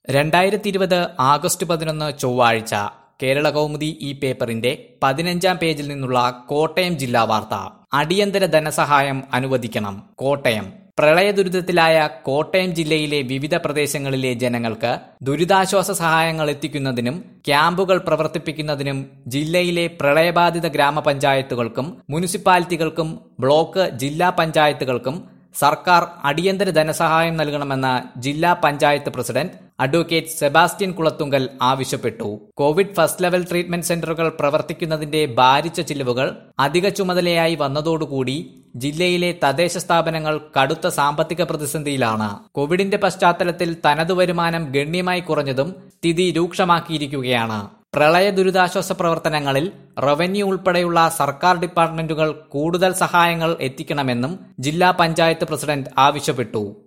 രണ്ടായിരത്തി ഇരുപത് ആഗസ്റ്റ് പതിനൊന്ന് ചൊവ്വാഴ്ച കേരള കൗമുദി ഈ പേപ്പറിന്റെ പതിനഞ്ചാം പേജിൽ നിന്നുള്ള കോട്ടയം ജില്ലാ വാർത്ത അടിയന്തര ധനസഹായം അനുവദിക്കണം കോട്ടയം പ്രളയ ദുരിതത്തിലായ കോട്ടയം ജില്ലയിലെ വിവിധ പ്രദേശങ്ങളിലെ ജനങ്ങൾക്ക് ദുരിതാശ്വാസ സഹായങ്ങൾ എത്തിക്കുന്നതിനും ക്യാമ്പുകൾ പ്രവർത്തിപ്പിക്കുന്നതിനും ജില്ലയിലെ പ്രളയബാധിത ഗ്രാമപഞ്ചായത്തുകൾക്കും മുനിസിപ്പാലിറ്റികൾക്കും ബ്ലോക്ക് ജില്ലാ പഞ്ചായത്തുകൾക്കും സർക്കാർ അടിയന്തര ധനസഹായം നൽകണമെന്ന് ജില്ലാ പഞ്ചായത്ത് പ്രസിഡന്റ് അഡ്വക്കേറ്റ് സെബാസ്റ്റ്യൻ കുളത്തുങ്കൽ ആവശ്യപ്പെട്ടു കോവിഡ് ഫസ്റ്റ് ലെവൽ ട്രീറ്റ്മെന്റ് സെന്ററുകൾ പ്രവർത്തിക്കുന്നതിന്റെ ഭാരിച്ച ചിലവുകൾ അധിക ചുമതലയായി വന്നതോടുകൂടി ജില്ലയിലെ തദ്ദേശ സ്ഥാപനങ്ങൾ കടുത്ത സാമ്പത്തിക പ്രതിസന്ധിയിലാണ് കോവിഡിന്റെ പശ്ചാത്തലത്തിൽ തനതു വരുമാനം ഗണ്യമായി കുറഞ്ഞതും സ്ഥിതി രൂക്ഷമാക്കിയിരിക്കുകയാണ് പ്രളയ ദുരിതാശ്വാസ പ്രവർത്തനങ്ങളിൽ റവന്യൂ ഉൾപ്പെടെയുള്ള സർക്കാർ ഡിപ്പാർട്ട്മെന്റുകൾ കൂടുതൽ സഹായങ്ങൾ എത്തിക്കണമെന്നും ജില്ലാ പഞ്ചായത്ത് പ്രസിഡന്റ് ആവശ്യപ്പെട്ടു